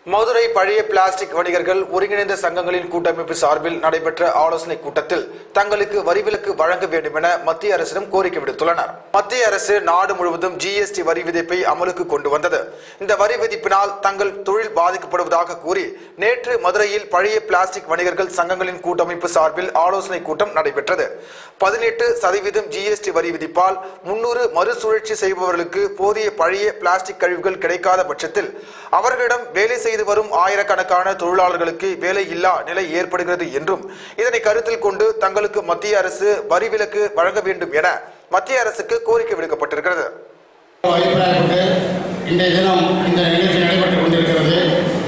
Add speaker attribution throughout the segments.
Speaker 1: மதுரை பழைய பிளாஸ்டிக் வணிகர்கள் ஒருங்கிணைந்த சங்கங்களின் கூட்டமைப்பு சார்பில் நடைபெற்ற ஆலோசனைக் கூட்டத்தில் தங்களுக்கு வரிவிலக்கு வழங்க வேண்டும் என மத்திய அரசிடம் கோரிக்கை விடுத்துள்ளனர் மத்திய அரசு நாடு முழுவதும் ஜிஎஸ்டி வரி விதிப்பை அமலுக்கு கொண்டு வந்தது இந்த வரி விதிப்பினால் தங்கள் தொழில் பாதிக்கப்படுவதாக கூறி நேற்று மதுரையில் பழைய பிளாஸ்டிக் வணிகர்கள் சங்கங்களின் கூட்டமைப்பு சார்பில் ஆலோசனைக் கூட்டம் நடைபெற்றது பதினெட்டு சதவீதம் ஜிஎஸ்டி வரி விதிப்பால் முன்னூறு மறுசுழற்சி செய்பவர்களுக்கு போதிய பழைய பிளாஸ்டிக் கழிவுகள் கிடைக்காத பட்சத்தில் அவர்களிடம் வேலை செய்து வரும் ஆயிரக்கணக்கான தொழிலாளர்களுக்கு வேலை இல்லா நிலை ஏற்படுகிறது என்றும் இதனை கருத்தில் கொண்டு தங்களுக்கு மத்திய அரசு வரி விலக்கு வழங்க வேண்டும் என மத்திய அரசுக்கு கோரிக்கை விடுக்கப்பட்டிருக்கிறது
Speaker 2: அபிப்பிராயப்பட்டு இன்றைய தினம் இந்த நிகழ்ச்சி நடைபெற்றுக் கொண்டிருக்கிறது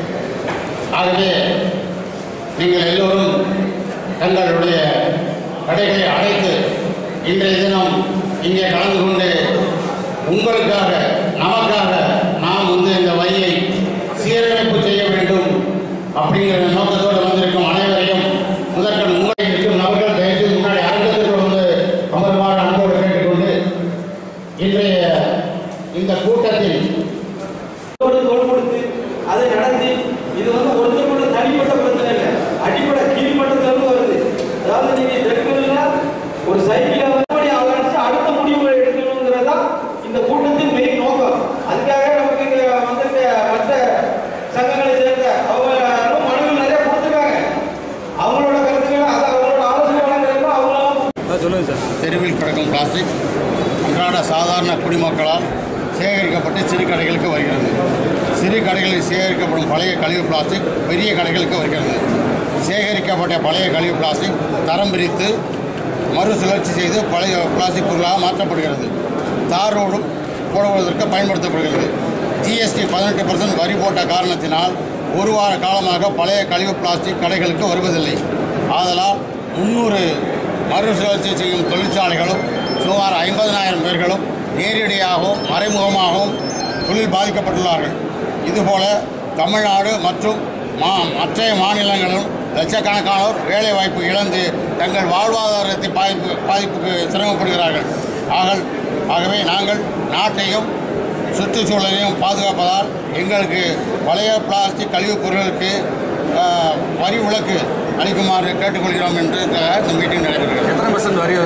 Speaker 2: ஆகவே நீங்கள் எல்லோரும் தங்களுடைய கடைகளை அடைத்து இன்றைய தினம் இங்கே கலந்து கொண்டு உங்களுக்காக நமக்காக நாம் வந்து இந்த வரியை சீரமைப்பு செய்ய வேண்டும் அப்படிங்கிற நோக்கத்தோடு வந்திருக்கும் அனைவரையும் முதற்கண் உங்களை இருக்கும் நபர்கள் தயவுசெய்து முன்னாடி அரங்கத்திற்கு வந்து அமருமாறு அன்போடு கேட்டுக்கொண்டு இன்றைய இந்த கூட்டத்தில்
Speaker 3: தோடு தோடு கொடுத்து அதை நடத்தி இது வந்து ஒருத்தரோட தனிப்பட்ட பிரச்சனை இல்லை அடிப்படை கீழ்மட்டத்திலிருந்து வருது அதாவது நீங்க தெற்குல ஒரு சைக்கிளை வந்து அவகாணிச்சு அடுத்த முடிவுகளை எடுக்கணுங்கிறது தான் இந்த கூட்டத்தின் மெயின் நோக்கம் அதுக்காக நமக்கு இங்க வந்திருக்க மற்ற சங்கங்களை சேர்ந்த அவங்க மனுகள் நிறைய கொடுத்துருக்காங்க அவங்களோட கருத்துக்கள் அது அவங்களோட ஆலோசனை வழங்குறப்ப அவங்களாம்
Speaker 2: தெருவில் கிடக்கும் பிளாஸ்டிக் அன்றாட சாதாரண குடிமக்களால் சேகரிக்கப்பட்டு சிறு கடைகளுக்கு வருகிறது சிறு கடைகளில் சேகரிக்கப்படும் பழைய கழிவு பிளாஸ்டிக் பெரிய கடைகளுக்கு வருகிறது சேகரிக்கப்பட்ட பழைய கழிவு பிளாஸ்டிக் தரம் பிரித்து மறுசுழற்சி செய்து பழைய பிளாஸ்டிக் பொருளாக மாற்றப்படுகிறது தார் ரோடும் போடுவதற்கு பயன்படுத்தப்படுகிறது ஜிஎஸ்டி பதினெட்டு பர்சன்ட் வரி போட்ட காரணத்தினால் ஒரு வார காலமாக பழைய கழிவு பிளாஸ்டிக் கடைகளுக்கு வருவதில்லை ஆதலால் முன்னூறு மறுசுழற்சி செய்யும் தொழிற்சாலைகளும் சுமார் ஐம்பதனாயிரம் பேர்களும் நேரடியாகவும் மறைமுகமாகவும் தொழில் பாதிக்கப்பட்டுள்ளார்கள் இதுபோல தமிழ்நாடு மற்றும் மா மற்ற மாநிலங்களிலும் லட்சக்கணக்கானோர் வேலை வாய்ப்பு இழந்து தங்கள் வாழ்வாதாரத்தை பாதிப்பு பாதிப்புக்கு சிரமப்படுகிறார்கள் ஆக ஆகவே நாங்கள் நாட்டையும் சுற்றுச்சூழலையும் பாதுகாப்பதால் எங்களுக்கு பழைய பிளாஸ்டிக் கழிவுப் பொருட்களுக்கு ஆஹ், வரி விலக்கு அளிக்குமாறு கேட்டுக்கொள்கிறோம் என்று இந்த இந்த மீட்டிங் நடைபெறுகிறது
Speaker 4: எத்தனை பர்சன்ட் வரி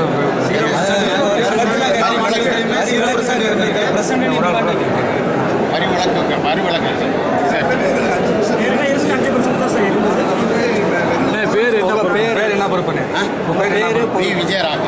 Speaker 2: வரி விலக்கு வரி விலக்கு
Speaker 4: பேர் என்ன பேர் பேர் என்ன பொறுப்புன்னு உங்க பேர் என்ன பொறுப்பு?
Speaker 2: பி விஜயராகவன்